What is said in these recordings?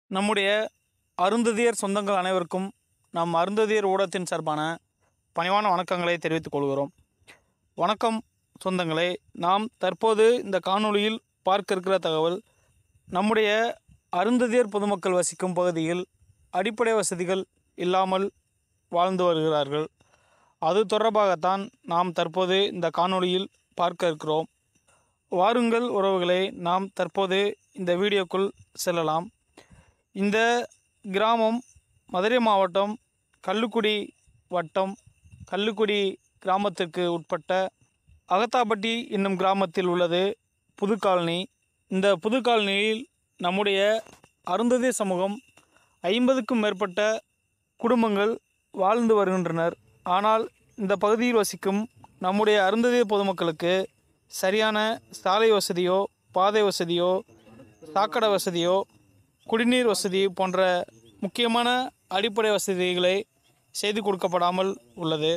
நம்முடைய அருந்ததியர் சொந்தங்கள் அனைவருக்கும் நம் அருந்ததியர் ஊடகத்தின் சார்பான பணிவான வணக்கங்களை தெரிவித்துக் கொள்கிறோம் வணக்கம் சொந்தங்களே நாம் தற்போது இந்த காணொளியில் பார்க்க இருக்கிற தகவல் நம்முடைய அருந்ததியர் பொதுமக்கள் வசிக்கும் பகுதியில் அடிப்படை வசதிகள் இல்லாமல் வாழ்ந்து வருகிறார்கள் அது தொடர்பாகத்தான் நாம் தற்போது இந்த காணொளியில் பார்க்க இருக்கிறோம் வாருங்கள் உறவுகளே நாம் தற்போது இந்த வீடியோக்குள் செல்லலாம் இந்த கிராமம் மதுரை மாவட்டம் கல்லுக்குடி வட்டம் கல்லுக்குடி கிராமத்திற்கு உட்பட்ட அகத்தாப்பட்டி என்னும் கிராமத்தில் உள்ளது புது காலனி இந்த புது காலனியில் நம்முடைய அருந்ததி சமூகம் ஐம்பதுக்கும் மேற்பட்ட குடும்பங்கள் வாழ்ந்து வருகின்றனர் ஆனால் இந்த பகுதியில் வசிக்கும் நம்முடைய அருந்ததி பொதுமக்களுக்கு சரியான சாலை வசதியோ பாதை வசதியோ சாக்கடை வசதியோ குடிநீர் வசதி போன்ற முக்கியமான அடிப்படை வசதிகளை செய்து கொடுக்கப்படாமல் உள்ளது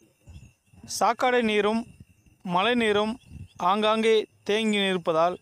சாக்கடை நீரும் மழை நீரும் ஆங்காங்கே தேங்கி நிற்பதால்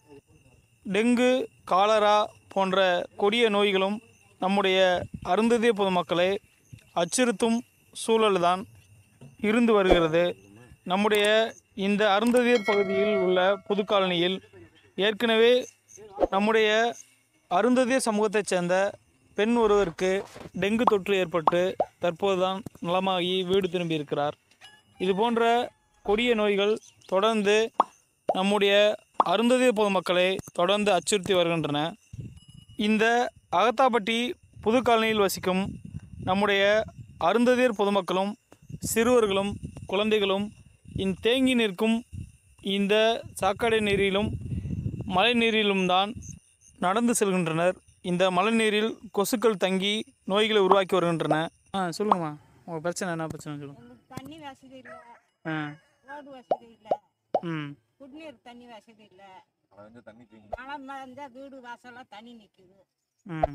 டெங்கு காலரா போன்ற கொடிய நோய்களும் நம்முடைய அருந்ததிய பொதுமக்களை அச்சுறுத்தும் சூழல்தான் இருந்து வருகிறது நம்முடைய இந்த அருந்ததியர் பகுதியில் உள்ள புது காலனியில் ஏற்கனவே நம்முடைய அருந்ததியர் சமூகத்தைச் சேர்ந்த பெண் ஒருவருக்கு டெங்கு தொற்று ஏற்பட்டு தற்போதுதான் நலமாகி வீடு திரும்பியிருக்கிறார் இது போன்ற கொடிய நோய்கள் தொடர்ந்து நம்முடைய அருந்ததிய பொதுமக்களை தொடர்ந்து அச்சுறுத்தி வருகின்றன இந்த அகத்தாப்பட்டி புது காலனியில் வசிக்கும் நம்முடைய அருந்ததியர் பொதுமக்களும் சிறுவர்களும் குழந்தைகளும் இந்த தேங்கி நிற்கும் இந்த சாக்கடை நீரிலும் மழை நீரிலும் தான் நடந்து செல்கின்றனர் இந்த மழை நீரில் கொசுக்கள் தங்கி நோய்களை உருவாக்கி வருகின்றன ஆ சொல்லுங்கம்மா உங்கள் பிரச்சனை என்ன பிரச்சனை சொல்லுங்கள் எங்களுக்கு தண்ணி வசதி இல்லை ஆ ரோடு வசதி இல்லை ம் குடிநீர் தண்ணி வசதி இல்லை வந்து தண்ணி தேங்கி மழை மறைஞ்சால் வீடு வாசலாம் தண்ணி நிற்குது ம்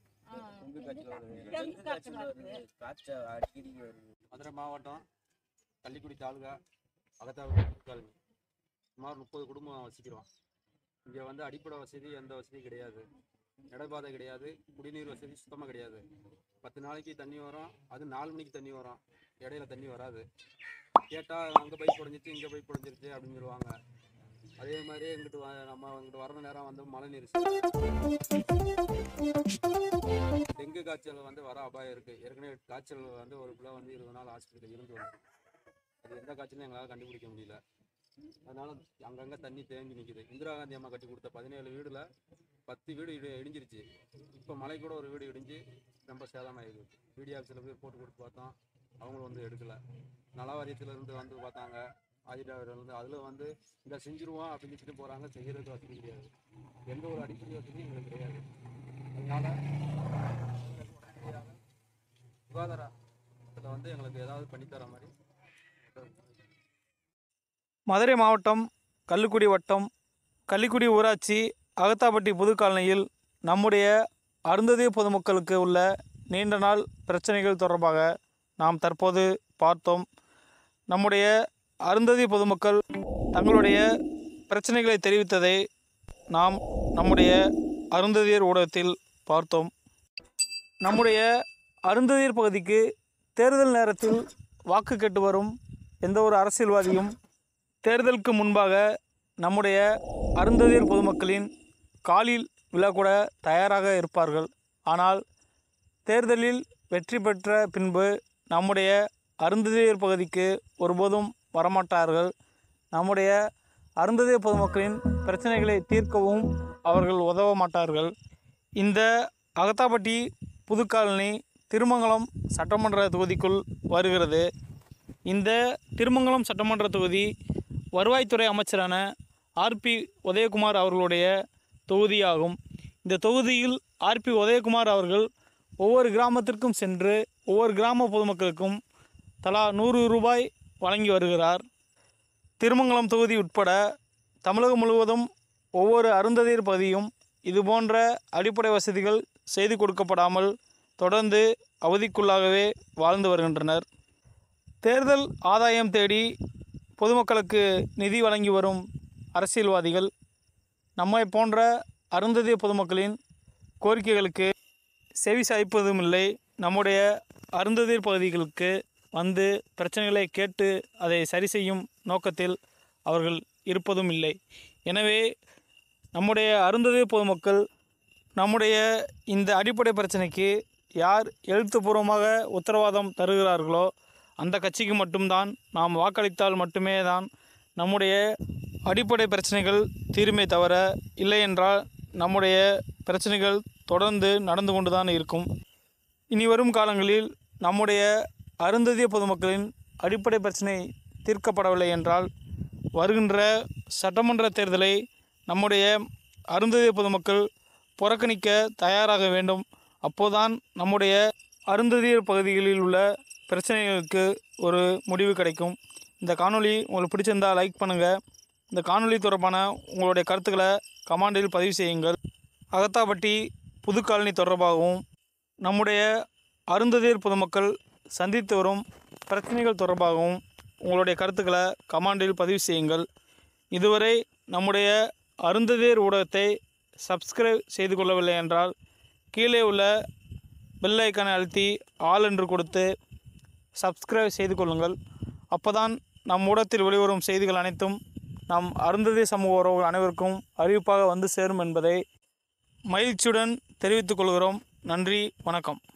டெங்கு காய்ச்சல் வருது காய்ச்சல் அடிக்கடி வருது மதுரை மாவட்டம் கள்ளிக்குடி தாலுகா அகத்தாவு காலனி சுமார் முப்பது குடும்பம் வசிக்கிறோம் இங்கே வந்து அடிப்படை வசதி எந்த வசதியும் கிடையாது நடைபாதை கிடையாது குடிநீர் வசதி சுத்தமாக கிடையாது பத்து நாளைக்கு தண்ணி வரும் அது நாலு மணிக்கு தண்ணி வரும் இடையில தண்ணி வராது கேட்டால் அங்கே பைப் உடஞ்சிச்சு இங்கே பைப் உடஞ்சிருச்சு அப்படின்னு சொல்லுவாங்க அதே மாதிரி எங்கிட்டு வ- நம்ம இங்கிட்டு வர நேரம் வந்து மழை நீர் டெங்கு காய்ச்சல் வந்து வர அபாயம் இருக்கு ஏற்கனவே காய்ச்சல் வந்து ஒரு பிள்ளை வந்து இருபது நாள் ஹாஸ்பிட்டலில் இருந்து வந்து அது எந்த காய்ச்சலும் எங்களால் கண்டுபிடிக்க முடியல அதனால அங்கங்கே தண்ணி தேங்கி நிற்குது இந்திரா காந்தி அம்மா கட்டி கொடுத்த பதினேழு வீடுல பத்து வீடு இடி இடிஞ்சிருச்சு இப்போ மழை கூட ஒரு வீடு இடிஞ்சு ரொம்ப சேதமாயிருக்கு பிடி ஆஃபீஸில் போய் போட்டு கொடுத்து பார்த்தோம் அவங்களும் வந்து எடுக்கல நல வாரியத்துல இருந்து வந்து பார்த்தாங்க ஆதிடாவில் இருந்து அதில் வந்து இந்த செஞ்சிருவோம் அப்படின்னு சொல்லிட்டு போகிறாங்க செய்யறதுக்கு வசதி கிடையாது எந்த ஒரு அடிப்படை வசதியும் எங்களுக்கு கிடையாது அதனால சுகாதாரத்தில் வந்து எங்களுக்கு ஏதாவது பண்ணித்தர மாதிரி மதுரை மாவட்டம் கல்லுக்குடி வட்டம் கள்ளிக்குடி ஊராட்சி அகத்தாப்பட்டி புது காலனியில் நம்முடைய அருந்ததிய பொதுமக்களுக்கு உள்ள நீண்ட நாள் பிரச்சனைகள் தொடர்பாக நாம் தற்போது பார்த்தோம் நம்முடைய அருந்ததி பொதுமக்கள் தங்களுடைய பிரச்சனைகளை தெரிவித்ததை நாம் நம்முடைய அருந்ததியர் ஊடகத்தில் பார்த்தோம் நம்முடைய அருந்ததியர் பகுதிக்கு தேர்தல் நேரத்தில் வாக்கு கேட்டு வரும் எந்த ஒரு அரசியல்வாதியும் தேர்தலுக்கு முன்பாக நம்முடைய அருந்ததியர் பொதுமக்களின் காலில் விழக்கூட தயாராக இருப்பார்கள் ஆனால் தேர்தலில் வெற்றி பெற்ற பின்பு நம்முடைய அருந்ததியர் பகுதிக்கு ஒருபோதும் வரமாட்டார்கள் நம்முடைய அருந்ததியர் பொதுமக்களின் பிரச்சனைகளை தீர்க்கவும் அவர்கள் உதவ மாட்டார்கள் இந்த அகத்தாப்பட்டி புதுக்காலனி திருமங்கலம் சட்டமன்ற தொகுதிக்குள் வருகிறது இந்த திருமங்கலம் சட்டமன்ற தொகுதி வருவாய்த்துறை அமைச்சரான ஆர்பி உதயகுமார் அவர்களுடைய தொகுதியாகும் இந்த தொகுதியில் ஆர்பி உதயகுமார் அவர்கள் ஒவ்வொரு கிராமத்திற்கும் சென்று ஒவ்வொரு கிராம பொதுமக்களுக்கும் தலா நூறு ரூபாய் வழங்கி வருகிறார் திருமங்கலம் தொகுதி உட்பட தமிழகம் முழுவதும் ஒவ்வொரு அருந்ததியர் பகுதியும் இதுபோன்ற அடிப்படை வசதிகள் செய்து கொடுக்கப்படாமல் தொடர்ந்து அவதிக்குள்ளாகவே வாழ்ந்து வருகின்றனர் தேர்தல் ஆதாயம் தேடி பொதுமக்களுக்கு நிதி வழங்கி வரும் அரசியல்வாதிகள் நம்மை போன்ற அருந்ததிய பொதுமக்களின் கோரிக்கைகளுக்கு செவி சாய்ப்பதும் இல்லை நம்முடைய அருந்ததிர் பகுதிகளுக்கு வந்து பிரச்சனைகளை கேட்டு அதை சரி செய்யும் நோக்கத்தில் அவர்கள் இருப்பதும் இல்லை எனவே நம்முடைய அருந்ததிர் பொதுமக்கள் நம்முடைய இந்த அடிப்படை பிரச்சனைக்கு யார் எழுத்துப்பூர்வமாக உத்தரவாதம் தருகிறார்களோ அந்த கட்சிக்கு மட்டும்தான் நாம் வாக்களித்தால் மட்டுமே தான் நம்முடைய அடிப்படை பிரச்சனைகள் தீருமே தவிர இல்லை என்றால் நம்முடைய பிரச்சனைகள் தொடர்ந்து நடந்து கொண்டு தான் இருக்கும் இனி வரும் காலங்களில் நம்முடைய அருந்ததிய பொதுமக்களின் அடிப்படை பிரச்சனை தீர்க்கப்படவில்லை என்றால் வருகின்ற சட்டமன்ற தேர்தலை நம்முடைய அருந்ததிய பொதுமக்கள் புறக்கணிக்க தயாராக வேண்டும் அப்போதான் நம்முடைய அருந்ததியர் பகுதிகளில் உள்ள பிரச்சனைகளுக்கு ஒரு முடிவு கிடைக்கும் இந்த காணொளி உங்களுக்கு பிடிச்சிருந்தால் லைக் பண்ணுங்கள் இந்த காணொளி தொடர்பான உங்களுடைய கருத்துக்களை கமாண்டில் பதிவு செய்யுங்கள் அகத்தாப்பட்டி புது காலனி தொடர்பாகவும் நம்முடைய அருந்ததியர் பொதுமக்கள் சந்தித்து வரும் பிரச்சனைகள் தொடர்பாகவும் உங்களுடைய கருத்துக்களை கமாண்டில் பதிவு செய்யுங்கள் இதுவரை நம்முடைய அருந்ததியர் ஊடகத்தை சப்ஸ்கிரைப் செய்து கொள்ளவில்லை என்றால் கீழே உள்ள பெல் ஐக்கானை அழுத்தி ஆல் என்று கொடுத்து சப்ஸ்கிரைப் செய்து கொள்ளுங்கள் அப்போதான் நம் ஊடகத்தில் வெளிவரும் செய்திகள் அனைத்தும் நம் அருந்ததி சமூக உறவுகள் அனைவருக்கும் அறிவிப்பாக வந்து சேரும் என்பதை மகிழ்ச்சியுடன் தெரிவித்துக் கொள்கிறோம் நன்றி வணக்கம்